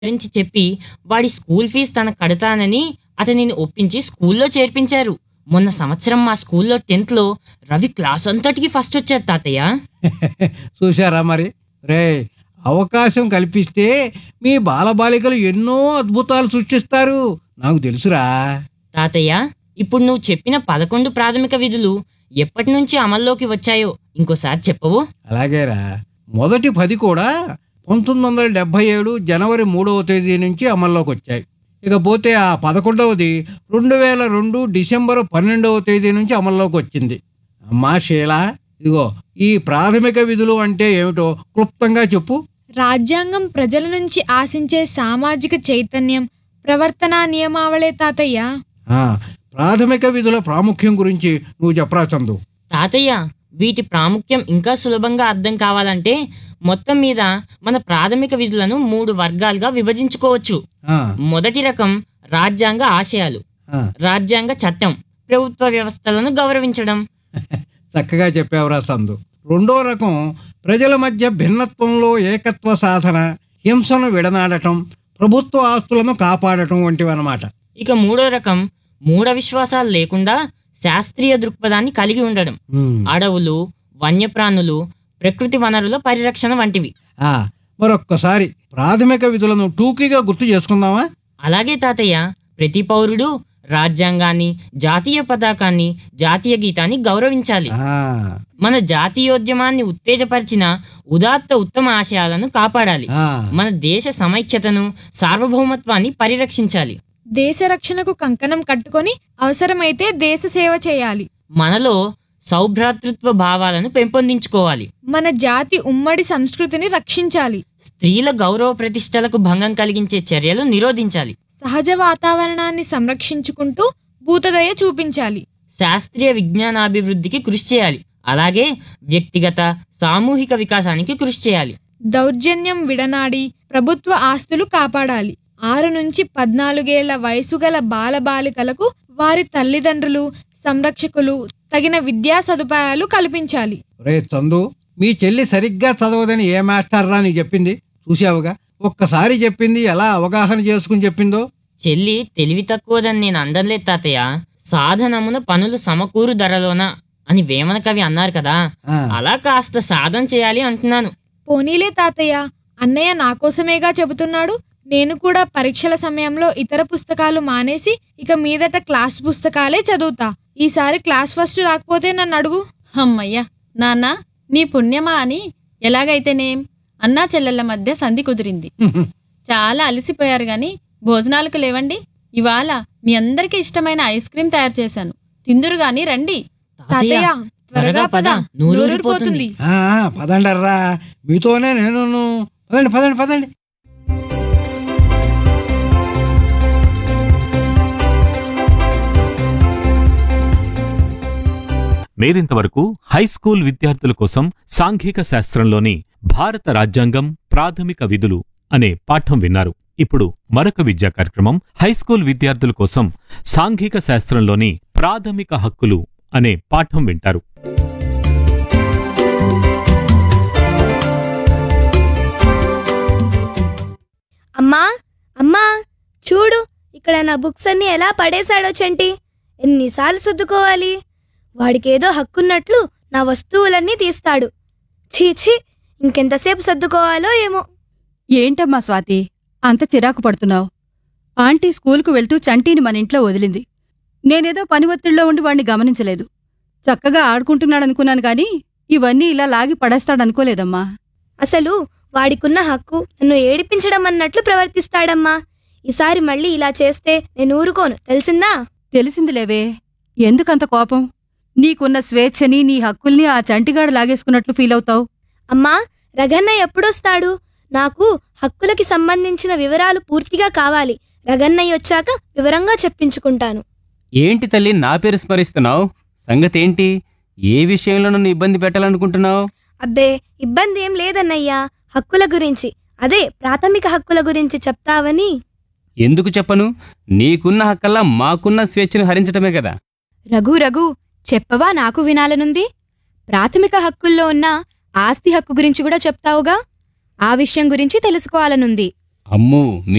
గురించి చెప్పి వాడి స్కూల్ ఫీజు తన కడతానని అతనిని ఒప్పించి స్కూల్లో చేర్పించారు మొన్న సంవత్సరం మా స్కూల్లో టెన్త్ లో రవి క్లాస్ అంతటికి ఫస్ట్ వచ్చారు తాతయ్య చూశారా మరి రే అవకాశం కల్పిస్తే మీ బాలబాలికలు ఎన్నో అద్భుతాలు సృష్టిస్తారు నాకు తెలుసురా తాతయ్య ఇప్పుడు నువ్వు చెప్పిన పదకొండు ప్రాథమిక విధులు ఎప్పటి నుంచి అమల్లోకి వచ్చాయో ఇంకోసారి చెప్పవు అలాగేరా మొదటి పది కూడా పంతొమ్మిది వందల డెబ్బై ఏడు జనవరి మూడవ తేదీ నుంచి అమల్లోకి వచ్చాయి ఇకపోతే ఆ పదకొండవది రెండు వేల రెండు డిసెంబర్ పన్నెండవ తేదీ నుంచి అమల్లోకి వచ్చింది అమ్మా షీలా ఇదిగో ఈ ప్రాథమిక విధులు అంటే ఏమిటో క్లుప్తంగా చెప్పు రాజ్యాంగం ప్రజల నుంచి ఆశించే సామాజిక చైతన్యం ప్రవర్తన నియమావళే తాతయ్య ఆ, ప్రాథమిక విధుల ప్రాముఖ్యం గురించి నువ్వు చెప్పరా చందు తాతయ్య వీటి ప్రాముఖ్యం ఇంకా సులభంగా అర్థం కావాలంటే మొత్తం మీద మన ప్రాథమిక విధులను మూడు వర్గాలుగా విభజించుకోవచ్చు ఆ, మొదటి రకం రాజ్యాంగ ఆశయాలు ఆ, రాజ్యాంగ చట్టం ప్రభుత్వ వ్యవస్థలను గౌరవించడం చక్కగా చెప్పావురా సందు రెండో రకం ప్రజల మధ్య భిన్నత్వంలో ఏకత్వ సాధన హింసను విడనాడటం ప్రభుత్వ ఆస్తులను కాపాడటం వంటివి అన్నమాట ఇక మూడో రకం మూఢ విశ్వాసాలు లేకుండా శాస్త్రీయ దృక్పథాన్ని కలిగి ఉండడం అడవులు వన్యప్రాణులు ప్రకృతి వనరుల పరిరక్షణ వంటివి ఆ, మరొక్కసారి ప్రాథమిక విధులను టూకీగా గుర్తు చేసుకుందామా అలాగే తాతయ్య ప్రతి పౌరుడు రాజ్యాంగాన్ని జాతీయ పతాకాన్ని జాతీయ గీతాన్ని గౌరవించాలి ఆ, మన జాతీయోద్యమాన్ని ఉత్తేజపరిచిన ఉదాత్త ఉత్తమ ఆశయాలను కాపాడాలి ఆ, మన దేశ సమైక్యతను సార్వభౌమత్వాన్ని పరిరక్షించాలి దేశ రక్షణకు కంకణం కట్టుకొని అవసరమైతే దేశ సేవ చేయాలి మనలో సౌభ్రాతృత్వ భావాలను పెంపొందించుకోవాలి మన జాతి ఉమ్మడి సంస్కృతిని రక్షించాలి స్త్రీల గౌరవ ప్రతిష్టలకు భంగం కలిగించే చర్యలు నిరోధించాలి సహజ వాతావరణాన్ని సంరక్షించుకుంటూ భూతదయ చూపించాలి శాస్త్రీయ విజ్ఞానాభివృద్ధికి కృషి చేయాలి అలాగే వ్యక్తిగత సామూహిక వికాసానికి కృషి చేయాలి దౌర్జన్యం విడనాడి ప్రభుత్వ ఆస్తులు కాపాడాలి ఆరు నుంచి పద్నాలుగేళ్ల వయసు గల బాలబాలికలకు వారి తల్లిదండ్రులు సంరక్షకులు తగిన విద్యా సదుపాయాలు కల్పించాలి రే చందు మీ చెల్లి సరిగ్గా చదవదని ఏ మాస్టర్ రా నీకు చెప్పింది చూసావుగా ఒక్కసారి చెప్పింది ఎలా అవగాహన చేసుకుని చెప్పిందో చెల్లి తెలివి తక్కువదని నేను అందర్లేదు తాతయ్య సాధనమున పనులు సమకూరు ధరలోన అని వేమన కవి అన్నారు కదా ఆ, అలా కాస్త సాధన చేయాలి అంటున్నాను పోనీలే తాతయ్య అన్నయ్య నా కోసమేగా చెబుతున్నాడు నేను కూడా పరీక్షల సమయంలో ఇతర పుస్తకాలు మానేసి ఇక మీదట క్లాస్ పుస్తకాలే చదువుతా ఈసారి క్లాస్ ఫస్ట్ రాకపోతే నన్ను అడుగు అమ్మయ్య నాన్న నీ పుణ్యమా అని ఎలాగైతేనేం అన్నా చెల్లెళ్ళ మధ్య సంధి కుదిరింది చాలా అలసిపోయారు గాని భోజనాలకు లేవండి ఇవాళ మీ అందరికీ ఇష్టమైన ఐస్ క్రీం తయారు చేశాను తిందురు గాని రండి తాతయ్య త్వరగా పద నూరూరిపోతుంది. నూరూరిపోతుంది ఆ, పదండర్రా మీతోనే నేను పదండి పదండి పదండి మీరింతవరకు హైస్కూల్ విద్యార్థుల కోసం సాంఘిక శాస్త్రంలోని భారత రాజ్యాంగం ప్రాథమిక విధులు అనే పాఠం విన్నారు ఇప్పుడు మరొక విద్యా కార్యక్రమం హైస్కూల్ విద్యార్థుల కోసం సాంఘిక శాస్త్రంలోని ప్రాథమిక హక్కులు అనే పాఠం వింటారు అమ్మా అమ్మా చూడు ఇక్కడ నా బుక్స్ అన్ని ఎలా పడేశాడో చంటి ఎన్నిసార్లు సర్దుకోవాలి వాడికేదో హక్కున్నట్లు నా వస్తువులన్నీ తీస్తాడు ఛీ ఇంకెంతసేపు సర్దుకోవాలో ఏమో ఏంటమ్మా స్వాతి అంత చిరాకు పడుతున్నావు ఆంటీ స్కూల్కు వెళ్తూ చంటీని మన ఇంట్లో వదిలింది నేనేదో పని ఒత్తిడిలో ఉండి వాణ్ణి గమనించలేదు చక్కగా ఆడుకుంటున్నాడనుకున్నాను గాని ఇవన్నీ ఇలా లాగి పడేస్తాడనుకోలేదమ్మా అసలు వాడికున్న హక్కు నన్ను ఏడిపించడం అన్నట్లు ప్రవర్తిస్తాడమ్మా ఈసారి మళ్ళీ ఇలా చేస్తే నేను ఊరుకోను తెలిసిందా తెలిసిందిలేవే ఎందుకంత కోపం నీకున్న స్వేచ్ఛని నీ హక్కుల్ని ఆ చంటిగాడు లాగేసుకున్నట్లు ఫీలవుతావు అమ్మా రగన్న ఎప్పుడొస్తాడు నాకు హక్కులకి సంబంధించిన వివరాలు పూర్తిగా కావాలి రగన్నయ్య వచ్చాక వివరంగా చెప్పించుకుంటాను ఏంటి తల్లి నా పేరు స్మరిస్తున్నావు సంగతి ఏంటి ఏ విషయంలో నన్ను ఇబ్బంది పెట్టాలనుకుంటున్నావు అబ్బే ఇబ్బంది ఏం లేదన్నయ్యా హక్కుల గురించి అదే ప్రాథమిక హక్కుల గురించి చెప్తావని ఎందుకు చెప్పను నీకున్న హక్కల్లా మాకున్న స్వేచ్ఛను హరించటమే కదా రఘు రఘు చెప్పవా నాకు వినాలనుంది ప్రాథమిక హక్కుల్లో ఉన్న ఆస్తి హక్కు గురించి కూడా చెప్తావుగా ఆ విషయం గురించి తెలుసుకోవాలనుంది అమ్మో